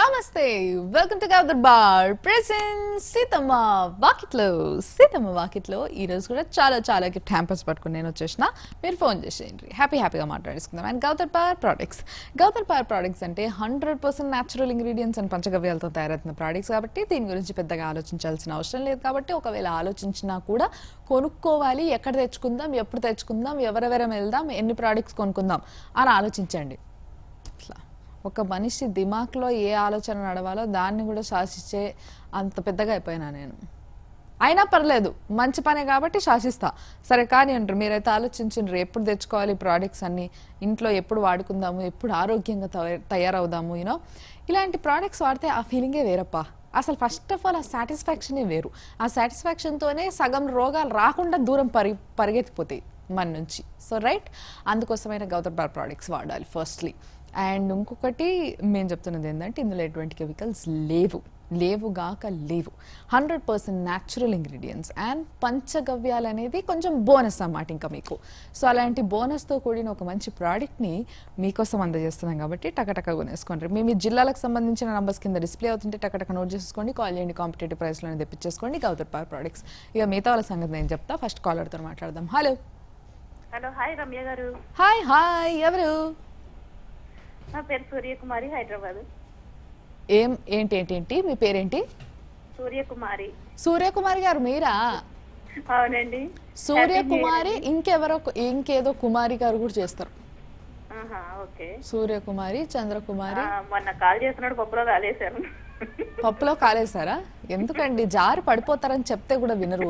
నమస్తే welcome to Gaudhar bar present Seethamma వాకిట్లో సీతమ్మ వాకిట్లో ఈ రోజు కూడా చాలా చాలా గిఫ్ట్ హ్యాంపర్స్ పట్టుకుని నేను వచ్చేసిన మీరు ఫోన్ చేసేయండి హ్యాపీ హ్యాపీగా మాట్లాడేసుకుందాం and Gaudhar bar products Gaudhar bar products అంటే hundred percent natural ingredients and పంచగవ్యాలతో తయారవుతున్న ప్రోడక్ట్స్ కాబట్టి దీని గురించి పెద్దగా ఆలోచించాల్సిన అవసరం లేదు కాబట్టి ఒకవేళ ఆలోచించినా కూడా కొనుక్కోవాలి ఎక్కడ తెచ్చుకుందాం ఎప్పుడు తెచ్చుకుందాం ఎవరెవరం వెళ్దాం ఎన్ని ప్రోడక్ట్స్ కొనుక్కుందాం అని ఆలోచించండి అట్లా ఒక మనిషి దిమాక్లో ఏ ఆలోచన నడవాలో దాన్ని కూడా శాసించే అంత పెద్దగా అయిపోయినా నేను అయినా పర్లేదు మంచి పనే కాబట్టి శాసిస్తా సరే కానీ అంటారు మీరైతే ఆలోచించండి ఎప్పుడు తెచ్చుకోవాలి ప్రోడక్ట్స్ అన్ని ఇంట్లో ఎప్పుడు వాడుకుందాము ఎప్పుడు ఆరోగ్యంగా తయ- తయారవుదాము యూనో ఇలాంటి ప్రోడక్ట్స్ వాడితే ఆ ఫీలింగే వేరప్పా అసలు ఫస్ట్ ఆఫ్ ఆల్ ఆ సాటిస్ఫాక్షనే వేరు ఆ సాటిస్ఫాక్షన్తోనే సగం రోగాలు రాకుండా దూరం పరి పరిగెత్తిపోతాయి మన నుంచి సో రైట్ అందుకోసమైన గౌతమ్ బార్ ప్రోడక్ట్స్ వాడాలి ఫస్ట్లీ అండ్ ఇంకొకటి మేము చెప్తున్నది ఏంటంటే ఇందులో ఎటువంటి కెమికల్స్ లేవు లేవు గాక లేవు hundred percent natural ingredients and పంచగవ్యాలు అనేది కొంచెం బోనస్ అన్నమాట ఇంకా మీకు సో అలాంటి బోనస్తో కూడిన ఒక మంచి ప్రోడక్ట్ని మీకోసం అందజేస్తున్నాం కాబట్టి టకటక కొనేసుకోండి మీ మీ జిల్లాలకు సంబంధించిన నంబర్స్ కింద డిస్ప్లే అవుతుంటే టకటక నోట్ చేసుకోండి కాల్ చేయండి కాంపిటేటివ్ ప్రైస్లోనే తెప్పించేసుకోండి గౌతర్ పార్ ప్రోడక్ట్స్ ఇక మిగతా వాళ్ళ సంగతి నేను చెప్తా ఫస్ట్ కాలర్తో మాట్లాడదాం హలో హలో హాయ్ రమ్య గారు హాయ్ హాయ్ ఎవరు నా పేరు సూర్యకుమారి హైదరాబాద్ ఏం ఏంటి ఏంటి ఏంటి మీ పేరేంటి సూర్యకుమారి సూర్యకుమారి గారు మీరా అవునండి సూర్యకుమారి ఇంకెవరో ఇంకేదో కుమారి గారు కూడా చేస్తారు ఆహా, ఓకే సూర్యకుమారి చంద్రకుమారి ఆ, మొన్న కాల్ చేసినాడు పప్పులో కాలేశారు పప్పులో కాలేసారా ఎందుకండి జారి పడిపోతారని చెప్తే కూడా వినరు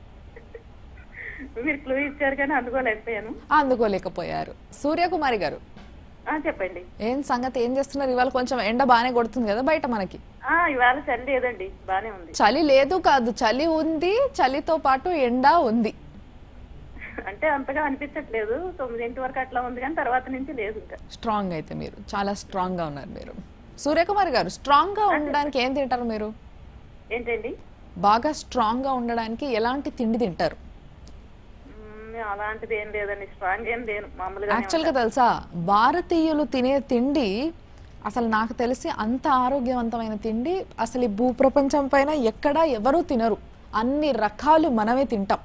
మీరు క్లూ ఇచ్చారు కానీ అందుకోలేకపోయాను అందుకోలేకపోయారు సూర్యకుమారి గారు ఆ, చెప్పండి ఏం సంగతి ఏం చేస్తున్నారు ఇవాళ కొంచెం ఎండ బాగానే కొడుతుంది కదా బయట మనకి ఆ ఇవాళ చలి లేదండి బానే ఉంది చలి లేదు కాదు చలి ఉంది చలితో పాటు ఎండ ఉంది అంటే అంతగా అనిపించట్లేదు తొమ్మిదింటి వరకు అట్లా ఉంది కానీ తర్వాత నుంచి లేదు ఇంకా స్ట్రాంగ్ అయితే మీరు చాలా స్ట్రాంగ్ గా ఉన్నారు మీరు సూర్యకుమారి గారు స్ట్రాంగ్ గా ఉండడానికి ఏం తింటారు మీరు ఏంటండి బాగా స్ట్రాంగ్ గా ఉండడానికి ఎలాంటి తిండి తింటారు మ్మ్, అలాంటిది ఏం లేదండి స్ట్రాంగ్ ఏం లేను మామూలుగా యాక్చువల్ గా తెలుసా భారతీయులు తినే తిండి అసలు నాకు తెలిసి అంత ఆరోగ్యవంతమైన తిండి అసలు ఈ భూప్రపంచం పైన ఎక్కడా ఎవరూ తినరు అన్ని రకాలు మనమే తింటాం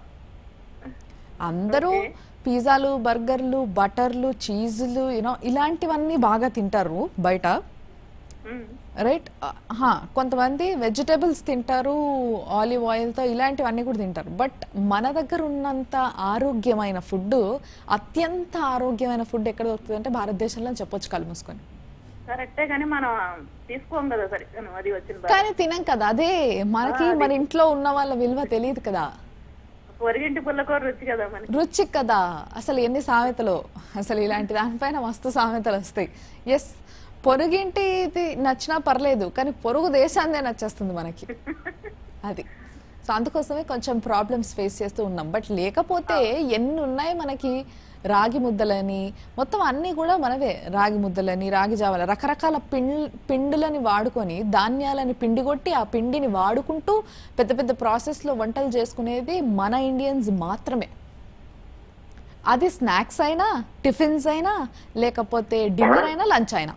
అందరూ పిజ్జాలు బర్గర్లు బటర్లు చీజులు యూనో ఇలాంటివన్నీ బాగా తింటారు బయట రైట్ హా, కొంతమంది వెజిటేబుల్స్ తింటారు ఆలివ్ ఆయిల్తో ఇలాంటివన్నీ కూడా తింటారు బట్ మన దగ్గర ఉన్నంత ఆరోగ్యమైన ఫుడ్ అత్యంత ఆరోగ్యమైన ఫుడ్ ఎక్కడ దొరుకుతుంది అంటే భారతదేశంలో అని చెప్పొచ్చు కళ్ళు మూసుకొని కరెక్టే కానీ మనం తీసుకోం కదా సరే అది వచ్చిన బాధ. కానీ తినం కదా అదే మనకి మన ఇంట్లో ఉన్న వాళ్ళ విలువ తెలియదు కదా పొరిగింటి పుల్లకూర రుచి కదా మనకి రుచి కదా అసలు ఎన్ని సామెతలు అసలు ఇలాంటి దానిపైన మస్తు సామెతలు వస్తాయి ఎస్ పొరుగింటిది నచ్చినా పర్లేదు కానీ పొరుగు దేశాన్నే నచ్చేస్తుంది మనకి అది సో అందుకోసమే కొంచెం ప్రాబ్లమ్స్ ఫేస్ చేస్తూ ఉన్నాం బట్ లేకపోతే ఎన్ని ఉన్నాయి మనకి రాగి ముద్దలని మొత్తం అన్నీ కూడా మనవే రాగి ముద్దలని రాగి జావల రకరకాల పిం పిండులని వాడుకొని ధాన్యాలని పిండి కొట్టి ఆ పిండిని వాడుకుంటూ పెద్ద పెద్ద ప్రాసెస్లో వంటలు చేసుకునేది మన ఇండియన్స్ మాత్రమే అది స్నాక్స్ అయినా టిఫిన్స్ అయినా లేకపోతే డిన్నర్ అయినా లంచ్ అయినా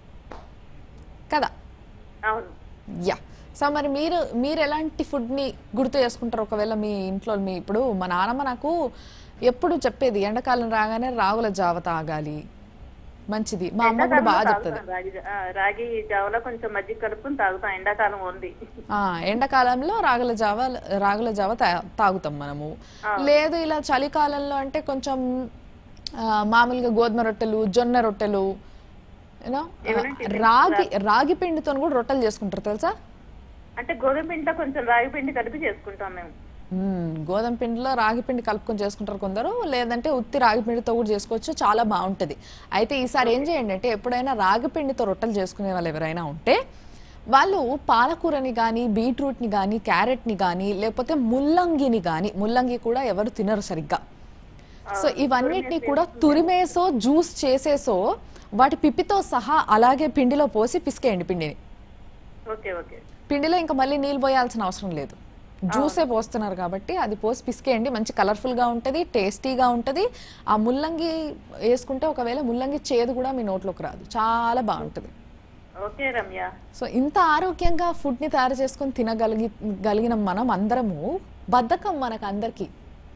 కదా అవును యా సో మరి మీరు మీరు ఎలాంటి ఫుడ్ని గుర్తు చేసుకుంటారు ఒకవేళ మీ ఇంట్లో మీ ఇప్పుడు మా నాన్నమ్మ నాకు ఎప్పుడు చెప్పేది ఎండాకాలం రాగానే రాగుల జావ తాగాలి మంచిది మా అమ్మ కూడా బాగా చెప్తుంది తాగుతాం రాగి జా- ఆ, రాగి జావలో కొంచెం మజ్జిగ కలుపుకుని తాగుతాం ఎండాకాలం ఉంది ఆ, ఎండాకాలంలో రాగుల జావ రాగుల జావ తా- తాగుతాం మనము లేదు ఇలా చలికాలంలో అంటే కొంచెం ఆ, మామూలుగా గోధుమ రొట్టెలు జొన్న రొట్టెలు యూనో రాగి రాగి పిండితో కూడా రొట్టెలు చేసుకుంటారు తెలుసా అంటే గోధుమ పిండితో కొంచెం రాగి పిండి కలిపి చేసుకుంటాం మేము మ్మ్. గోధుమ పిండిలో రాగి పిండి కలుపుకొని చేసుకుంటారు కొందరు లేదంటే ఉత్తి రాగి పిండితో కూడా చేసుకోవచ్చు చాలా బాగుంటుంది అయితే ఈసారి ఏం చేయండి అంటే ఎప్పుడైనా రాగి పిండితో రొట్టెలు చేసుకునే వాళ్ళు ఎవరైనా ఉంటే వాళ్ళు పాలకూరని కానీ బీట్రూట్ని కానీ క్యారెట్ని కానీ లేకపోతే ముల్లంగిని కానీ ముల్లంగి కూడా ఎవరు తినరు సరిగ్గా సో ఇవన్నిటిని కూడా తురిమేసో జ్యూస్ చేసేసో వాటి పిప్పితో సహా అలాగే పిండిలో పోసి పిసికేయండి పిండిని ఓకే ఓకే పిండిలో ఇంకా మళ్ళీ నీళ్ళు పోయాల్సిన అవసరం లేదు జ్యూసే పోస్తున్నారు కాబట్టి అది పోసి పిసికేయండి మంచి కలర్ఫుల్గా ఉంటుంది టేస్టీగా ఉంటుంది ఆ ముల్లంగి వేసుకుంటే ఒకవేళ ముల్లంగి చేదు కూడా మీ నోట్లోకి రాదు చాలా బాగుంటుంది ఓకే రమ్య సో ఇంత ఆరోగ్యంగా ఫుడ్ ని తయారు చేసుకొని తినగలిగి గలిగిన మనం అందరము బద్ధకం మనకు అందరికి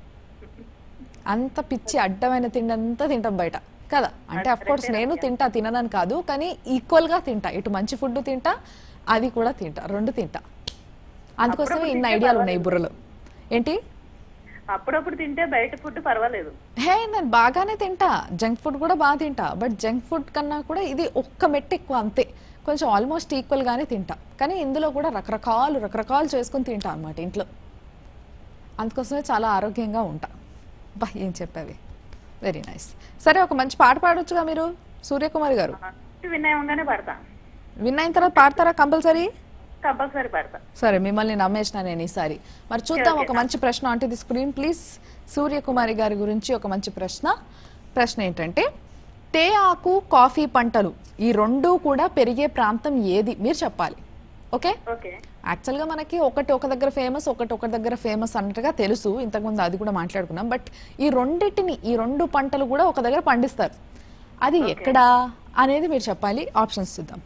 అంత పిచ్చి అడ్డమైన తిండి అంతా తింటాం బయట కదా అంటే అఫ్ కోర్స్ నేను తింటా తిననని కాదు కానీ ఈక్వల్ గా తింటా ఇటు మంచి ఫుడ్ తింటా అది కూడా తింటా రెండు తింటా అందుకోసమే ఇన్ని ఐడియాలు ఉన్నాయి బుర్రలో ఏంటి అప్పుడప్పుడు తింటే బయట ఫుడ్ పర్వాలేదు హే నేను బాగానే తింటా జంక్ ఫుడ్ కూడా బాగా తింటా బట్ జంక్ ఫుడ్ కన్నా కూడా ఇది ఒక్క మెట్టు ఎక్కువ అంతే కొంచెం ఆల్మోస్ట్ ఈక్వల్ గానే తింటా కానీ ఇందులో కూడా రకరకాలు రకరకాలు చేసుకొని తింటా అన్నమాట ఇంట్లో అందుకోసమే చాలా ఆరోగ్యంగా ఉంటా బా ఏం చెప్పావి వెరీ నైస్ సరే ఒక మంచి పాట పాడొచ్చుగా మీరు సూర్యకుమారి గారు వినయంగానే పడతా విన్ అయిన తర్వాత పాడతారా కంపల్సరీ కంపల్సరీ పడతా సరే మిమ్మల్ని నమ్మేసిన నేను ఈసారి మరి చూద్దాం ఒక మంచి ప్రశ్న అంటే ది స్క్రీన్ ప్లీజ్ సూర్యకుమారి గారి గురించి ఒక మంచి ప్రశ్న ప్రశ్న ఏంటంటే తే ఆకు కాఫీ పంటలు ఈ రెండు కూడా పెరిగే ప్రాంతం ఏది మీరు చెప్పాలి ఓకే ఓకే యాక్చువల్గా మనకి ఒకటి ఒక దగ్గర ఫేమస్ ఒకటి ఒక దగ్గర ఫేమస్ అన్నట్టుగా తెలుసు ఇంతకుముందు అది కూడా మాట్లాడుకున్నాం బట్ ఈ రెండింటిని ఈ రెండు పంటలు కూడా ఒక దగ్గర పండిస్తారు అది ఎక్కడా అనేది మీరు చెప్పాలి ఆప్షన్స్ చూద్దాం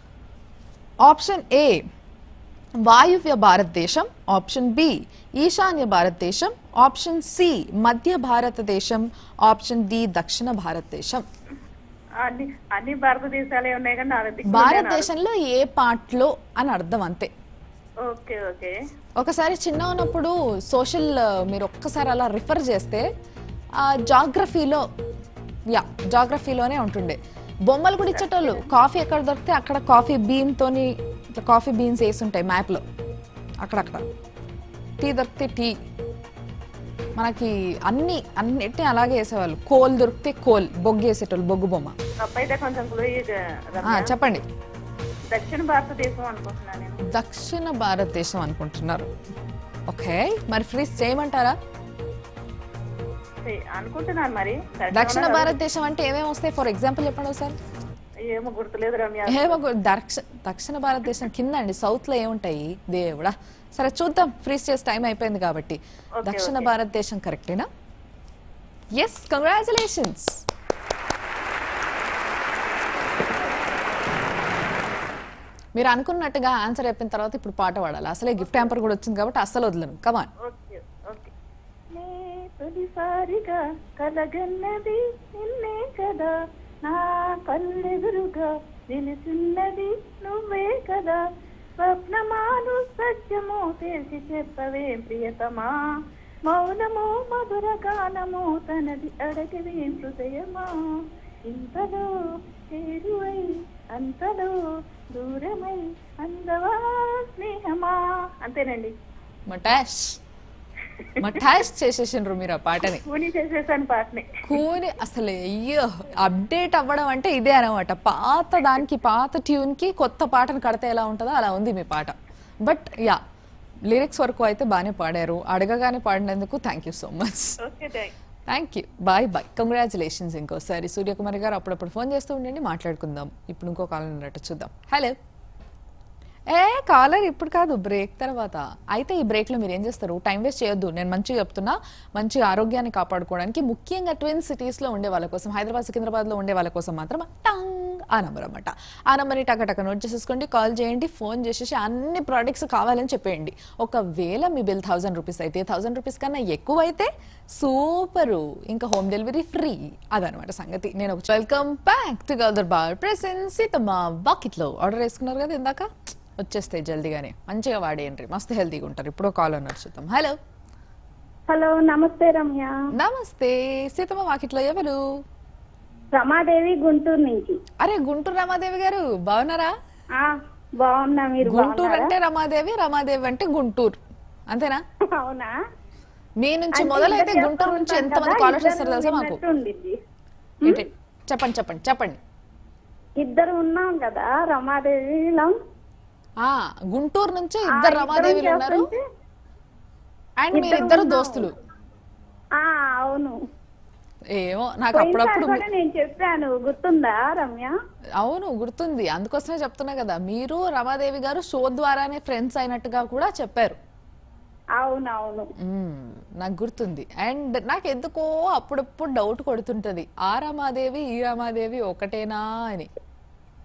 ఆప్షన్ ఏ వాయువ్య భారతదేశం ఆప్షన్ బి ఈశాన్య భారతదేశం ఆప్షన్ సి మధ్య భారతదేశం ఆప్షన్ డి దక్షిణ భారతదేశం అన్ని అన్ని భారతదేశాలే ఉన్నాయి కానీ నాలుగు దిక్కులు భారతదేశంలో ఏ పార్ట్లో అని అర్థం అంతే ఓకే ఓకే ఒకసారి చిన్న ఉన్నప్పుడు సోషల్ మీరు ఒక్కసారి అలా రిఫర్ చేస్తే జాగ్రఫీలో యా జాగ్రఫీలోనే ఉంటుండే బొమ్మలు కూడా ఇచ్చేటోళ్ళు కాఫీ ఎక్కడ దొరికితే అక్కడ కాఫీ బీన్తోని ఇట్లా కాఫీ బీన్స్ వేసి ఉంటాయి మ్యాప్లో అక్కడక్కడ టీ దొరికితే టీ మనకి అన్ని అన్నిటిని అలాగే వేసేవాళ్ళు కోల్ దొరికితే కోల్ బొగ్గు వేసేటోళ్ళు బొగ్గు బొమ్మ తప్పు అయితే కొంచెం క్లూ ఆ, చెప్పండి దక్షిణ భారతదేశం అనుకుంటున్నాను నేను దక్షిణ భారతదేశం అనుకుంటున్నారు ఓకే మరి ఫ్రీజ్ చేయమంటారా సే, అనుకుంటున్నాను మరి correct దక్షిణ గానే భారతదేశం అంటే ఏమేమి వస్తాయి ఫర్ ఎగ్జాంపుల్ చెప్పండి ఒకసారి ఏమో గుర్తులేదు రమ్య ఏమో గు- దక్ష దక్షిణ భారతదేశం కింద అండి సౌత్ లో ఏముంటాయి దేవుడా సరే చూద్దాం ఫ్రీజ్ చేసే టైం అయిపోయింది కాబట్టి Okay, దక్షిణ okay. భారతదేశం కరెక్టేనా ఎస్ కంగ్రాచులేషన్స్ మీరు అనుకున్నట్టుగా ఆన్సర్ అయిపోయిన తర్వాత ఇప్పుడు పాట పాడాలి అసలే గిఫ్ట్ హ్యాంపర్ కూడా వచ్చింది కాబట్టి అస్సలు వదలను కమాన్ ఓకే ఓకే నే తొలిసారిగా కలగన్నది నిన్నే కదా నా కళ్ళెదురుగా నిలుచున్నది నువ్వే కదా స్వప్నమాను సత్యము తెలిసి చెప్పవే ప్రియతమా మౌనము మధుర గానము తనది అడగవే హృదయమా ఇంతలో చేరువై అంతలో దూరమై అందవా స్నేహమా అంతేనండి మటాష్ మటాష్ చేసేసిండ్రు మీరు ఆ పాటని కూని చేసేసాను పాటని కూని అసలు అయ్యో అప్డేట్ అవ్వడం అంటే ఇదే అనమాట పాత దానికి పాత ట్యూన్ కి కొత్త పాటను కడితే ఎలా ఉంటుందో అలా ఉంది మీ పాట బట్ యా లిరిక్స్ వరకు అయితే బాగానే పాడారు అడగగానే పాడినందుకు thank you so much okay thank thank you bye bye congratulations ఇంకోసారి సూర్యకుమారి గారు అప్పుడప్పుడు ఫోన్ చేస్తూ ఉండండి మాట్లాడుకుందాం ఇప్పుడు ఇంకో కాలం ఉన్నట్టు చూద్దాం హలో ఏ కాలర్ ఇప్పుడు కాదు బ్రేక్ తర్వాత అయితే ఈ బ్రేక్లో మీరు ఏం చేస్తారు టైం వేస్ట్ చేయొద్దు నేను మంచిగా చెప్తున్నా మంచి ఆరోగ్యాన్ని కాపాడుకోవడానికి ముఖ్యంగా ట్విన్ సిటీస్లో ఉండే వాళ్ళ కోసం హైదరాబాద్ సికింద్రాబాద్లో ఉండే వాళ్ళ కోసం మాత్రం టంగ్ ఆ నెంబర్ అనమాట ఆ నెంబర్ని టకటక నోట్ చేసేసుకోండి కాల్ చేయండి ఫోన్ చేసేసి అన్ని ప్రోడక్ట్స్ కావాలని చెప్పేయండి ఒకవేళ మీ బిల్ థౌసండ్ రూపీస్ అయితే థౌసండ్ రూపీస్ కన్నా ఎక్కువ అయితే సూపరు ఇంకా హోమ్ డెలివరీ ఫ్రీ అదనమాట సంగతి నేను ఒక welcome back to Gaudhar bar presents Seethamma బకెట్లో ఆర్డర్ వేసుకున్నారు కదా ఇందాక వచ్చేస్తాయి జల్దీగానే మంచిగా వాడేయండి మస్తు హెల్తీగా ఉంటారు ఇప్పుడు కాల్ అన్నారు చూద్దాం హలో హలో నమస్తే రమ్య నమస్తే సీతమ్మ వాకిట్లో ఎవరు రమాదేవి గుంటూరు నుంచి అరే గుంటూరు రమాదేవి గారు బాగున్నారా ఆ బాగున్నా మీరు గుంటూరు బాగున్నారా? అంటే రమాదేవి రమాదేవి అంటే గుంటూరు అంతేనా అవునా మీ నుంచి అంటే మొదలైతే ఇద్దరు గుంటూరు నుంచి చెప్తూ ఎంతమంది ఉంటాం కాలర్స్ కదా, వస్తారు తెలుసా ఇద్దరు మాకు విన్నట్టు ఉండిద్ది. ఏంటి చెప్పండి చెప్పండి చెప్పండి ఇద్దరు ఉన్నాం కదా రమాదేవిలో ఆ గుంటూరు నుంచి ఆ, ఇద్దరు ఇద్దరం రమాదేవిలు ఉన్నారు చేస్తుంటే, అండ్ మీరు ఇద్దరు ఇద్దరు ఉన్నాం. దోస్తులు ఆ అవును ఏమో నాకు పోయినసారి అప్పుడప్పుడు కూడా నేను చెప్పాను గుర్తుందా రమ్య అవును గుర్తుంది అందుకోసమే చెప్తున్నా కదా మీరు రమాదేవి గారు షో ద్వారానే ఫ్రెండ్స్ అయినట్టుగా కూడా చెప్పారు అవునవును మ్మ్, నాకు గుర్తుంది అండ్ నాకు ఎందుకో అప్పుడప్పుడు డౌట్ కొడుతుంటది ఆ రమాదేవి ఈ రమాదేవి ఒకటేనా అని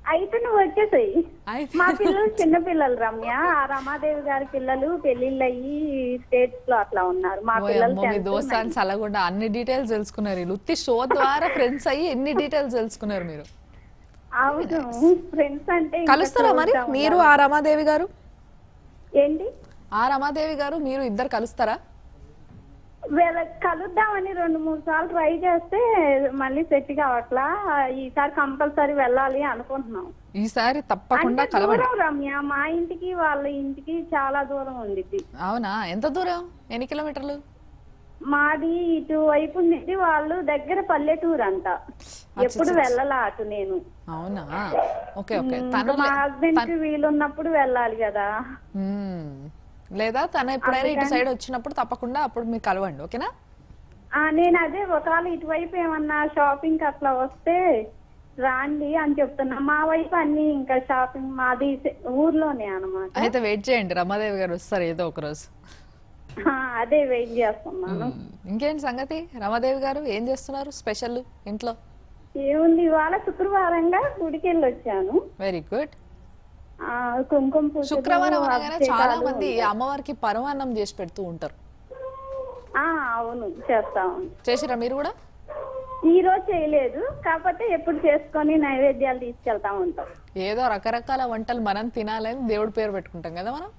అయితే నువ్వు వచ్చేసాయి అయితే మా పిల్లలు చిన్న పిల్లలు రమ్య ఆ రమాదేవి గారి పిల్లలు పెళ్లిళ్ళు అయ్యి స్టేట్స్ లో అట్లా ఉన్నారు మా పిల్లలు ఓయమ్మో, మీ tenth, దోస్త్ అని చల్లకుండా అన్ని డీటెయిల్స్ తెలుసుకున్నారు వీళ్ళు ఉత్తి షో ద్వారా ఫ్రెండ్స్ అయ్యి ఎన్ని డీటెయిల్స్ తెలుసుకున్నారు మీరు అవును ఫ్రెండ్స్ అంటే ఇంకా కలుస్తారా మరి close గా మీరు ఉన్నారు. ఆ రమాదేవి గారు ఏంటి ఆ రమాదేవి గారు మీరు ఇద్దరు కలుస్తారా వీళ్ళకి కలుద్దామని రెండు మూడు సార్లు ట్రై చేస్తే మళ్ళీ సెట్ కావట్లా ఈసారి కంపల్సరీ వెళ్ళాలి అనుకుంటున్నాం ఈసారి తప్పకుండా అంటే కలవండి దూరం రమ్య మా ఇంటికి వాళ్ళ ఇంటికి చాలా దూరం ఉంది ఇది. అవునా ఎంత దూరం ఎన్ని కిలోమీటర్లు మాది ఇటు వైపు నుంచి వాళ్ళు దగ్గర పల్లెటూరు అంట ఎప్పుడు వెళ్ళాలా అటు నేను అవునా ఓకే ఓకే ఇంకా తను మా లే- హస్బెండ్ కి వీలున్నప్పుడు వెళ్ళాలి కదా మ్మ్. లేదా తను ఎప్పుడైనా ఇటు సైడ్ వచ్చినప్పుడు తప్పకుండా అప్పుడు మీరు కలవండి ఓకేనా ఆ నేను అదే ఒకవేళ ఇటువైపు ఏమన్నా షాపింగ్ అట్లా వస్తే రాండి అని చెప్తున్నా మా వైపు అన్ని ఇంకా షాపింగ్ మాది సె- ఊర్లోనే అన్నమాట అయితే వెయిట్ చేయండి రమాదేవి గారు వస్తారు ఏదో ఒక రోజు ఆ, అదే వెయిట్ చేస్తున్నాను మ్మ్. ఇంకేంటి సంగతి రమాదేవి గారు ఏం చేస్తున్నారు స్పెషల్ ఇంట్లో ఏముంది ఇవాళ శుక్రవారంగా గుడికి వెళ్ళి వచ్చాను వెరీ గుడ్ ఆ, కుంకుమ పూజలు, శుక్రవారం అనగానే చాలా అభిషేకాలు మంది అమ్మవారికి పరమాన్నం చేసి పెడుతూ ఉంటారు ఆ, అవును చేస్తాము చేసిరా మీరు కూడా ఈ రోజు చేయలేదు కాకపోతే ఎప్పుడు చేసుకొని నైవేద్యాలు తీసుకెళ్తా ఉంటాం ఏదో రకరకాల వంటలు మనం తినాలని దేవుడి పేరు పెట్టుకుంటాం కదా మనం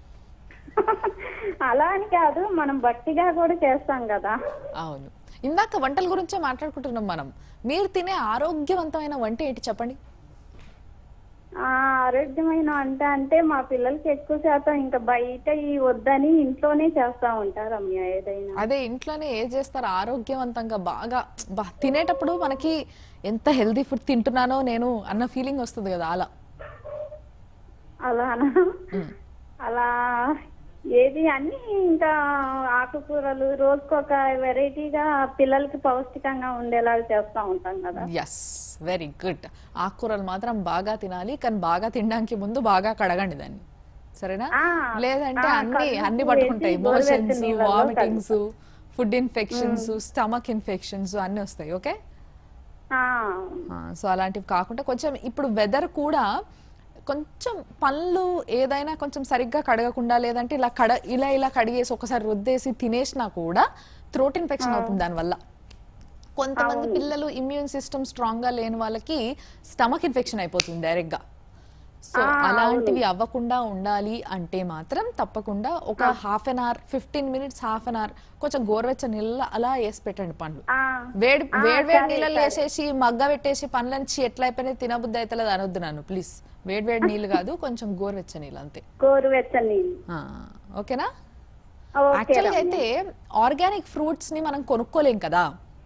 అలా అని కాదు మనం బట్టిగా కూడా చేస్తాం కదా అవును ఇందాక వంటల గురించే మాట్లాడుకుంటున్నాం మనం మీరు తినే ఆరోగ్యవంతమైన వంట ఏంటి చెప్పండి ఆ ఆరోగ్యమైన వంట అంటే మా పిల్లలకి ఎక్కువ శాతం ఇంకా బయట ఈ వద్దని ఇంట్లోనే చేస్తా ఉంటారు రమ్య ఏదైనా అదే ఇంట్లోనే ఏ చేస్తారు ఆరోగ్యవంతంగా బాగా బా తినేటప్పుడు మనకి ఎంత హెల్దీ ఫుడ్ తింటున్నానో నేను అన్న ఫీలింగ్ వస్తుంది కదా అలా అలానా మ్. అలా ఏది అన్ని ఇంకా ఆకుకూరలు రోజుకొక వెరైటీగా పిల్లలకి పౌష్టికంగా ఉండేలాగా చేస్తా ఉంటాం కదా ఎస్ వెరీ గుడ్ ఆకుకూరలు మాత్రం బాగా తినాలి కానీ బాగా తినడానికి ముందు బాగా కడగండి దాన్ని సరేనా ఆ, లేదంటే ఆ, అన్ని కడుగు అన్ని వేసి పట్టుకుంటాయి గోరువెచ్చని మోషన్స్ నీళ్ళలో vomitings food infections stomach infections అన్ని వస్తాయి ఓకే ఆ, సో అలాంటివి కాకుండా కొంచెం ఇప్పుడు వెదర్ కూడా కొంచెం పళ్ళు ఏదైనా కొంచెం సరిగ్గా కడగకుండా లేదంటే ఇలా కడ ఇలా ఇలా కడిగేసి ఒకసారి రుద్దేసి తినేసినా కూడా థ్రోట్ ఇన్ఫెక్షన్ అవుతుంది దానివల్ల కొంతమంది పిల్లలు ఇమ్యూన్ సిస్టమ్ స్ట్రాంగ్ గా లేని వాళ్ళకి స్టమక్ ఇన్ఫెక్షన్ అయిపోతుంది డైరెక్ట్ గా సో అలాంటివి అవ్వకుండా ఉండాలి అంటే మాత్రం తప్పకుండా ఒక half an hour fifteen minutes half an hour కొంచెం గోరువెచ్చని నీళ్ళ అలా వేసి పెట్టండి పండ్లు ఆ, వేడి వేడి వేడి నీళ్ళలో వేసేసి మగ్గ పెట్టేసి పండ్లని ఎట్లా అయిపోయినాయి తినబుద్ధి అయితే లేదు అనొద్దు నన్ను ప్లీజ్ వేడి వేడి నీళ్ళు కాదు కొంచెం గోరువెచ్చ నీళ్ళు అంతే గోరువెచ్చని నీళ్ళు ఆ, ఓకేనా ఓకే యాక్చువల్గా అయితే ఆర్గానిక్ ఫ్రూట్స్ ని మనం కొనుక్కోలేం కదా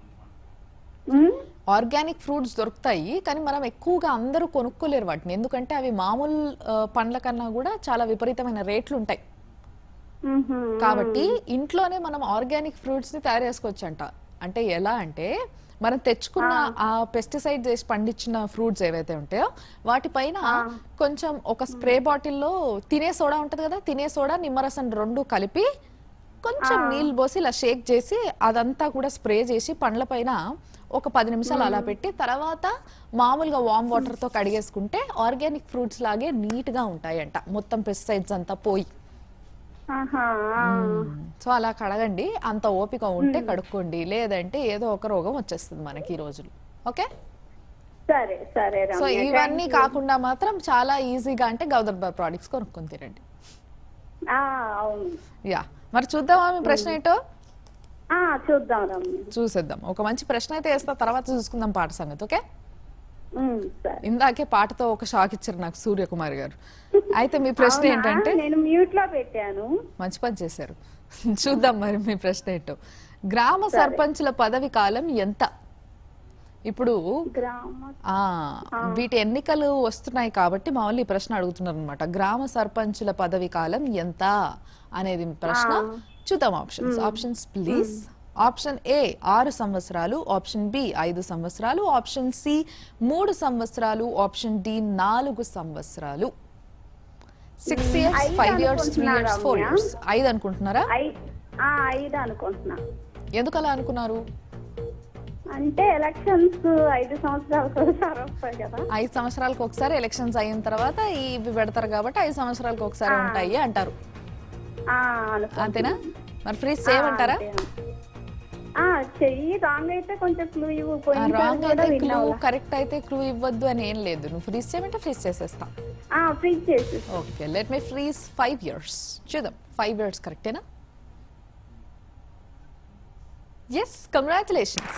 ఉమ్, ఆర్గానిక్ ఫ్రూట్స్ దొరుకుతాయి కానీ మనం ఎక్కువగా అందరూ కొనుక్కోలేరు వాటిని ఎందుకంటే అవి మామూలు ఆ, పండ్ల కన్నా కూడా చాలా విపరీతమైన రేట్లు ఉంటాయి ఉహు, కాబట్టి ఇంట్లోనే మనం ఆర్గానిక్ ఫ్రూట్స్ ని తయారు చేసుకోవచ్చు అంట అంటే ఎలా అంటే మనం తెచ్చుకున్న ఆ పెస్టిసైడ్ చేసి పండించిన ఫ్రూట్స్ ఏవైతే ఉంటాయో వాటిపైన కొంచెం ఒక స్ప్రే బాటిల్లో తినే సోడా ఉంటది కదా తినే సోడా నిమ్మరసం రెండు కలిపి కొంచెం నీళ్ళు పోసి ఇలా షేక్ చేసి అదంతా కూడా స్ప్రే చేసి పండ్ల పైన ఒక పది నిమిషాలు అలా పెట్టి తర్వాత మామూలుగా వామ్ వాటర్ తో కడిగేసుకుంటే ఆర్గానిక్ ఫ్రూట్స్ లాగే నీట్ గా ఉంటాయంట మొత్తం పెస్టిసైడ్స్ అంతా పోయి ఆహా, ఆ. సో అలా కడగండి అంత ఓపిక ఉంటే కడుక్కోండి లేదంటే ఏదో ఒక రోగం వచ్చేస్తుంది మనకి ఈ రోజులు ఓకే సరే సరే సో రమ్య ఇవన్నీ కాకుండా మాత్రం చాలా ఈజీగా అంటే గౌదర్బార్ ప్రోడక్ట్స్ కొనుక్కొని తినండి ఆ, అవును యా మరి చూద్దామా మీ ప్రశ్న ఏంటో ఆ చూద్దాం రమ్య చూసేద్దాం ఒక మంచి ప్రశ్న అయితే వేస్తా తర్వాత చూసుకుందాం పాట సంగతి ఓకే ఉమ్, సరే ఇందాకే పాటతో ఒక షాక్ ఇచ్చారు నాకు సూర్యకుమార్ గారు అయితే మీ ప్రశ్న అవునా? ఏంటంటే నేను మ్యూట్ లో పెట్టాను మంచి పని చేశారు చూద్దాం మరి మీ ప్రశ్న ఏంటో గ్రామ సర్పంచుల పదవి కాలం ఎంత ఇప్పుడు గ్రామ ఆ వీటి ఎన్నికలు వస్తున్నాయి కాబట్టి మామూలు ఈ ప్రశ్న అడుగుతున్నారు అనమాట గ్రామ సర్పంచుల పదవి కాలం ఎంత అనేది ప్రశ్న చూద్దాం options options please option A ఆరు సంవత్సరాలు ఆప్షన్ బి ఐదు సంవత్సరాలు ఆప్షన్ సి మూడు సంవత్సరాలు ఆప్షన్ డి నాలుగు సంవత్సరాలు సిక్స్ ఇయర్స్ ఐదు ఫైవ్ ఇయర్స్ త్రీ అనుకుంటున్నా, ఇయర్స్ ఫోర్ రమ్య. ఇయర్స్ ఐదు అనుకుంటున్నారా ఐ- ఆ, ఐదు అనుకుంటున్నా ఎందుకు అలా అనుకున్నారు అంటే ఎలక్షన్స్ ఐదు సంవత్సరాలకు ఒకసారి వస్తాయి కదా ఐదు సంవత్సరాలకు ఒకసారి ఎలక్షన్స్ అయిన తర్వాత ఇవి పెడతారు కాబట్టి ఐదు సంవత్సరాలకు ఒకసారి ఉంటాయి అంటారు ఆ, అనుకుంటున్నా. అంతేనా మరి ఫ్రీ సేవ్ అంటారా అంతే. ఆ చెయ్యి రాంగ్ అయితే కొంచెం క్లూ ఇవ్వు పోయినసారి రాంగ్ కూడా అయితే విన్ క్లూ అవ్వలా. కరెక్ట్ అయితే క్లూ ఇవ్వద్దు అని ఏం లేదు నువ్వు ఫ్రీజ్ చేయమంటే ఫ్రీజ్ చేసేస్తా ఆ ఫ్రీజ్ చేసి okay let me freeze five years చూద్దాం ఫైవ్ ఇయర్స్ కరెక్టేనా yes congratulations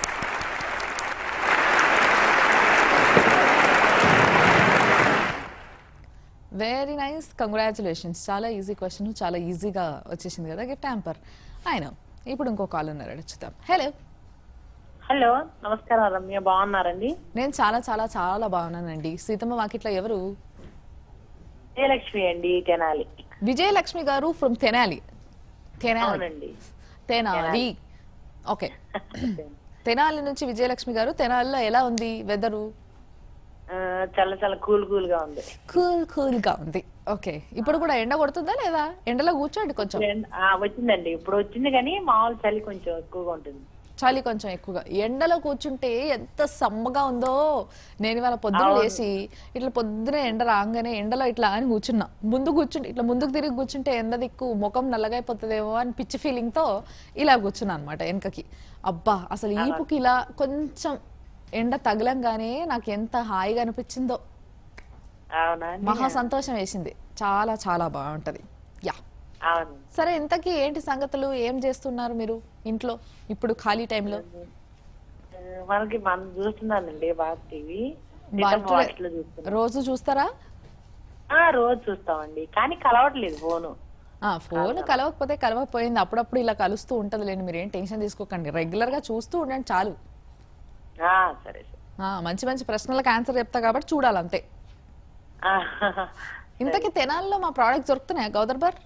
very nice congratulations చాలా ఈజీ క్వశ్చన్ చాలా ఈజీగా వచ్చేసింది కదా గిఫ్ట్ హ్యాంపర్ ఆయన ఇప్పుడు ఇంకో కాల్ ఉన్నారు అడుగుతాం హలో హలో నమస్కారం రమ్య బాగున్నారండి నేను చాలా చాలా చాలా బాగున్నానండి సీతమ్మ వాకిట్లో ఎవరు జయలక్ష్మి అండి తెనాలి విజయలక్ష్మి గారు ఫ్రమ్ తెనాలి తెనాలి అవునండి తెనాలి ఓకే తెనాలి నుంచి విజయలక్ష్మి గారు తెనాలిలో ఎలా ఉంది వెదరు ఆ, చాలా చాలా కూల్ కూల్ గా ఉంది కూల్ కూల్ గా ఉంది ఓకే ఇప్పుడు కూడా ఎండ కొడుతుందా లేదా ఎండలో కూర్చోండి కొంచెం ఆ, వచ్చిందండి ఇప్పుడు వచ్చింది కానీ మామూలు చలి కొంచెం ఎక్కువగా ఉంటుంది చలి కొంచెం ఎక్కువగా ఎండలో కూర్చుంటే ఎంత సమ్మగా ఉందో నేను ఇవాళ పొద్దున లేచి ఇట్లా పొద్దున ఎండ రాగానే ఎండలో ఇట్లా అని కూర్చున్నా ముందు కూర్చుంటే ఇట్లా ముందుకు తిరిగి కూర్చుంటే ఎండ దిక్కు ముఖం నల్లగా అయిపోతుందేమో అని పిచ్చి ఫీలింగ్ తో ఇలా కూర్చున్నా అనమాట వెనకకి అబ్బా అసలు ఈపుకి ఇలా కొంచెం ఎండ తగలంగానే నాకు ఎంత హాయిగా అనిపించిందో అవునా అండి? మహా సంతోషం వేసింది చాలా చాలా బాగుంటది యా అవును సరే ఇంతకీ ఏంటి సంగతులు ఏం చేస్తున్నారు మీరు ఇంట్లో ఇప్పుడు ఖాళీ టైంలో ఆ, మనకి మనం చూస్తున్నానండి బాగా టీవీ వాటిలో- వాటిలో చూస్తున్నాం రోజు చూస్తారా ఆ, రోజు చూస్తామండి కానీ కలవట్లేదు ఫోను ఆ ఫోన్ కలవకపోతే కలవకపోయింది అప్పుడప్పుడు ఇలా కలుస్తూ ఉంటది లేండి మీరు ఏం టెన్షన్ తీసుకోకండి రెగ్యులర్ గా చూస్తూ ఉండండి చాలు ఆ, సరే సరే ఆ మంచి మంచి ప్రశ్నలకు ఆన్సర్ చెప్తా కాబట్టి చూడాలి అంతే ఆ, ఇంతకీ తెనాల్లో మా ప్రోడక్ట్స్ దొరుకుతున్నాయా గౌదర్బర్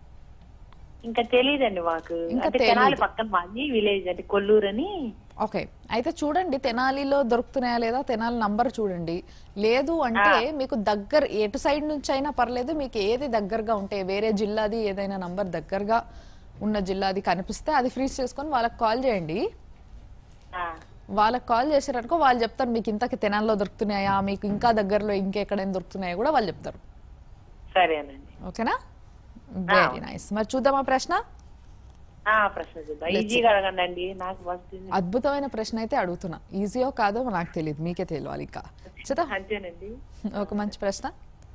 ఇంకా తెలియదండి మాకు ఇంకా అంటే తెనాలి తెలీదు. పక్కన మాది విలేజ్ అంటే కొల్లూరు అని ఓకే అయితే చూడండి తెనాలిలో దొరుకుతున్నాయా లేదా తెనాలి నంబర్ చూడండి లేదు అంటే మీకు దగ్గర ఎటు సైడ్ నుంచి అయినా పర్లేదు మీకు ఏది దగ్గరగా ఉంటే వేరే జిల్లాది ఏదైనా నంబర్ దగ్గరగా ఉన్న జిల్లాది కనిపిస్తే అది ఫ్రీజ్ చేసుకొని వాళ్ళకి కాల్ చేయండి ఆ, వాళ్ళకి కాల్ చేశారనుకో వాళ్ళు చెప్తారు మీకు ఇంతకి తెనాల్లో దొరుకుతున్నాయా మీకు ఇంకా దగ్గరలో ఇంకెక్కడైనా దొరుకుతున్నాయా కూడా వాళ్ళు చెప్తారు సరేనండి ఓకేనా వెరీ నైస్ మరి చూద్దామా ప్రశ్న ఆ ప్రశ్న చూద్దాం ఈజీగా అడగండి అండి నాకు ఫస్ట్ అద్భుతమైన ప్రశ్న అయితే అడుగుతున్నా ఈజీయో కాదో నాకు తెలియదు మీకే తెలియాలి ఇంకా చూద్దాం అంతేనండి ఒక మంచి ప్రశ్న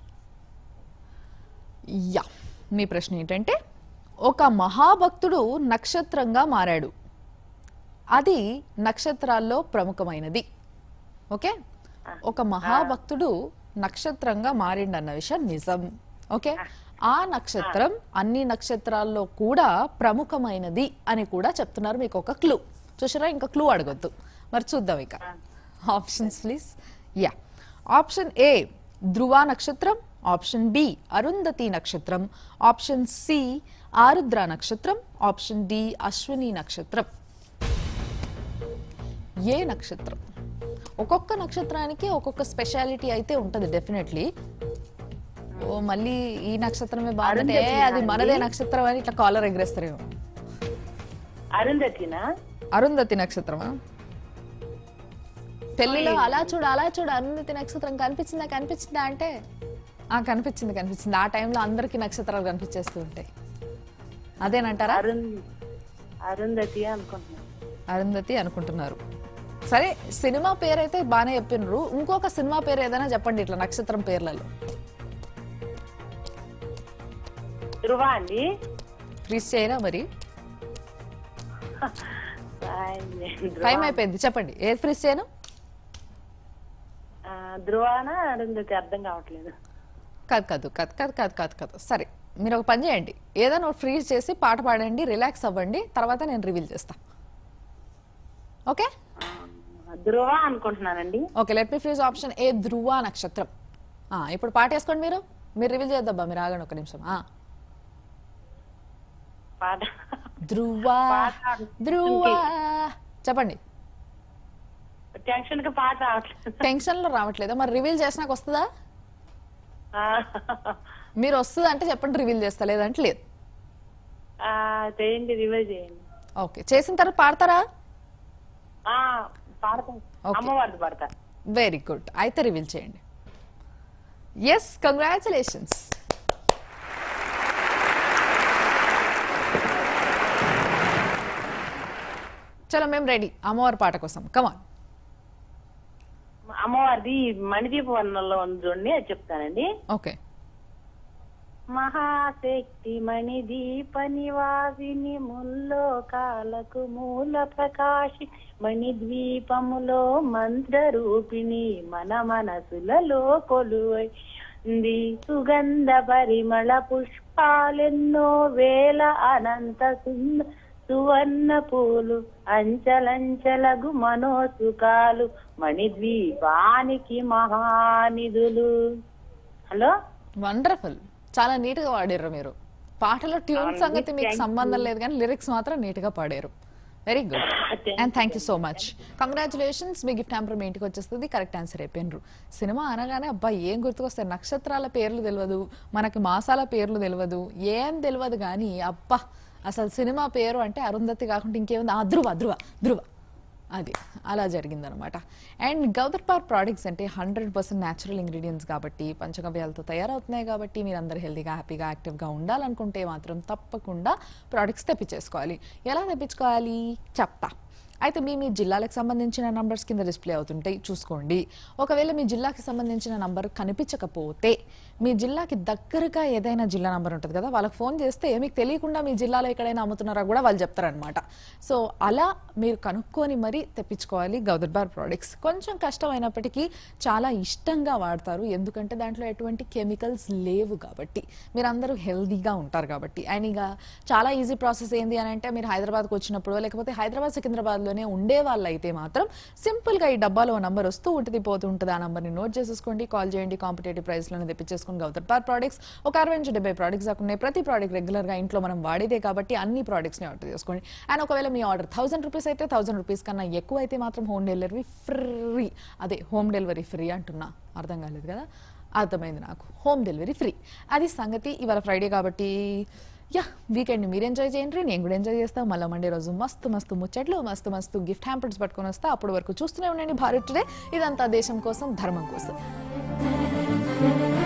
యా మీ ప్రశ్న ఏంటంటే ఒక మహాభక్తుడు నక్షత్రంగా మారాడు అది నక్షత్రాల్లో ప్రముఖమైనది ఓకే ఒక మహాభక్తుడు నక్షత్రంగా మారిండన్న విషయం నిజం ఓకే ఆ నక్షత్రం అన్ని నక్షత్రాల్లో కూడా ప్రముఖమైనది అని కూడా చెప్తున్నారు మీకు ఒక క్లూ చూసారా ఇంకా క్లూ అడగొద్దు మరి చూద్దాం ఇక options please ya option A ధ్రువ నక్షత్రం ఆప్షన్ బి అరుంధతి నక్షత్రం ఆప్షన్ సి ఆరుద్ర నక్షత్రం ఆప్షన్ డి అశ్విని నక్షత్రం ఏ నక్షత్రం ఒక్కొక్క నక్షత్రానికి ఒక్కొక్క స్పెషాలిటీ అయితే ఉంటది డెఫినెట్లీ ఓ మళ్ళీ ఈ నక్షత్రమే బాగుంటే అరుంధతి అది మనదే నక్షత్రం అని ఇట్లా కాలర్ ఎగరేస్తారేమో అరుంధతినా అరుంధతి నక్షత్రమా పెళ్లిలో అలా చూడు అలా చూడు అరుంధతి నక్షత్రం కనిపించిందా కనిపించిందా అంటే ఆ కనిపించింది కనిపించింది ఆ టైంలో అందరికి నక్షత్రాలు కనిపించేస్తూ ఉంటాయి అదేనంటారా అరుణ్ అరుంధతి అనుకుంటున్నాను అరుంధతి అనుకుంటున్నారు సరే సినిమా పేరు అయితే బాగానే చెప్పినారు ఇంకొక సినిమా పేరు ఏదైనా చెప్పండి ఇట్లా నక్షత్రం పేర్లలో ధృవ అండి ఫ్రీజ్ చేయరా మరి సాయం చేయండి. ధృవ. టైం అయిపోయింది చెప్పండి ఏది ఫ్రీజ్ చేయను ఆ, ధృవానా అరుంధతి అర్థం కావట్లేదు కాదు కాదు కాదు కాదు కాదు కాదు కాదు సరే మీరు ఒక పని చేయండి ఏదైనా ఒకటి ఫ్రీజ్ చేసి పాట పాడండి రిలాక్స్ అవ్వండి తర్వాత నేను రివీల్ చేస్తా ఓకే ఆ, ధృవ అనుకుంటున్నానండి okay let me freeze option A ధ్రువ నక్షత్రం ఆ, ఇప్పుడు పాట వేసుకోండి మీరు మీరు రివీల్ చేద్దాబ్బా మీరు ఆగండి ఒక నిమిషం ఆ. పాట ధ్రువ పాట ధ్రువ చెప్పండి టెన్షన్ కి పాట రావట్లేదు టెన్షన్ లో రావట్లేదా మరి రివీల్ చేసినాక వస్తుందా ఆ, మీరు వస్తుంది అంటే చెప్పండి రివీల్ చేస్తా లేదంటే లేదు ఆ, చేయండి రివైజ్ చేయండి ఓకే చేసిన తర్వాత పాడతారా ఆ, పాడతాను Okay. అమ్మవారిది పాడతా వెరీ గుడ్ అయితే రివీల్ చేయండి ఎస్ కంగ్రాచులేషన్స్ చలో మేము రెడీ అమ్మవారి పాట కోసం కమాన్ అమ్మవారిది మణిదీప వర్ణంలో ఉంది చూడండి అది చెప్తానండి ఓకే మహాశక్తి మణిదీప నివాసిని ముల్లోకాలకు మూల ప్రకాశి మణిద్వీపములో మంత్ర రూపిణి మన మనసులలో కొలువై ఉంది సుగంధ పరిమళ పుష్పాలెన్నో వేల అనంత సుంద సువర్ణ పూలు అంచలంచలగు మనోసుకాలు మణిద్వీపానికి మహానిధులు హలో వండర్ఫుల్ చాలా నీట్ గా పాడారు మీరు పాటలో ట్యూన్ అవునండి, సంగతి మీకు thank సంబంధం లేదు కానీ లిరిక్స్ మాత్రం నీట్ గా పాడారు very good Thank and thank you so much congratulations మీ గిఫ్ట్ హ్యాంపర్ మీ ఇంటికి వచ్చేస్తుంది కరెక్ట్ ఆన్సర్ అయిపోయినరు సినిమా అనగానే అబ్బా ఏం గుర్తుకొస్తాయి నక్షత్రాల పేర్లు తెలియదు మనకి మాసాల పేర్లు తెలియదు ఏం తెలియదు కానీ అబ్బా అసలు సినిమా పేరు అంటే అరుంధతి కాకుండా ఇంకేముంది ఆ ధ్రువ ధ్రువ ధ్రువ అది అలా జరిగిందనమాట అండ్ గౌదర్ పార్ ప్రోడక్ట్స్ అంటే హండ్రెడ్ పర్సెంట్ న్యాచురల్ ఇంగ్రీడియంట్స్ కాబట్టి పంచగవ్యాలతో తయారవుతున్నాయి కాబట్టి మీరు అందరు హెల్తీగా హ్యాపీగా యాక్టివ్గా ఉండాలనుకుంటే మాత్రం తప్పకుండా ప్రోడక్ట్స్ తెప్పించేసుకోవాలి ఎలా తెప్పించుకోవాలి చెప్తా అయితే మీ మీ జిల్లాలకు సంబంధించిన నంబర్స్ కింద డిస్ప్లే అవుతుంటాయి చూసుకోండి ఒకవేళ మీ జిల్లాకి సంబంధించిన నంబర్ కనిపించకపోతే మీ జిల్లాకి దగ్గరగా ఏదైనా జిల్లా నంబర్ ఉంటుంది కదా వాళ్ళకి ఫోన్ చేస్తే మీకు తెలియకుండా మీ జిల్లాలో ఎక్కడైనా అమ్ముతున్నారా కూడా వాళ్ళు చెప్తారనమాట సో అలా మీరు కనుక్కొని మరీ తెప్పించుకోవాలి గౌదర్ బార్ ప్రోడక్ట్స్ కొంచెం కష్టమైనప్పటికీ చాలా ఇష్టంగా వాడతారు ఎందుకంటే దాంట్లో ఎటువంటి కెమికల్స్ లేవు కాబట్టి మీరు అందరూ హెల్దీగా ఉంటారు కాబట్టి అండ్ ఇక చాలా ఈజీ ప్రాసెస్ ఏంది అని అంటే మీరు హైదరాబాద్కి వచ్చినప్పుడు లేకపోతే హైదరాబాద్ సికింద్రాబాద్లోనే ఉండే వాళ్ళు అయితే మాత్రం సింపుల్గా ఈ డబ్బాలో నంబర్ వస్తూ ఉంటుంది పోతూ ఉంటుంది ఆ నంబర్ని నోట్ చేసేసుకోండి కాల్ చేయండి కాంపిటేటివ్ ప్రైస్లోనే తెప్పించేసుకుని గౌతర్ పార్ ప్రోడక్ట్స్ ఒక అరవై నుంచి డెబ్బై ప్రోడక్ట్స్ దాకా ఉన్నాయి ప్రతి ప్రోడక్ట్ రెగ్యులర్గా ఇంట్లో మనం వాడేదే కాబట్టి అన్ని ప్రోడక్ట్స్ని ఆర్డర్ చేసుకోండి అండ్ ఒకవేళ మీ ఆర్డర్ థౌసండ్ రూపీస్ అయితే థౌసండ్ రూపీస్ కన్నా ఎక్కువ అయితే మాత్రం హోమ్ డెలివరీ ఫ్రీ అదే హోమ్ డెలివరీ ఫ్రీ అంటున్నా అర్థం కాలేదు కదా అర్థమైంది నాకు హోమ్ డెలివరీ ఫ్రీ అది సంగతి ఇవాళ ఫ్రైడే కాబట్టి యా వీకెండ్ మీరు ఎంజాయ్ చేయండి నేను కూడా ఎంజాయ్ చేస్తాను మళ్ళీ మండే రోజు మస్తు మస్తు ముచ్చట్లు మస్తు మస్తు గిఫ్ట్ హ్యాంపర్స్ పట్టుకొని వస్తా అప్పటి వరకు చూస్తూనే ఉండండి భారత్ టుడే ఇదంతా దేశం కోసం ధర్మం కోసం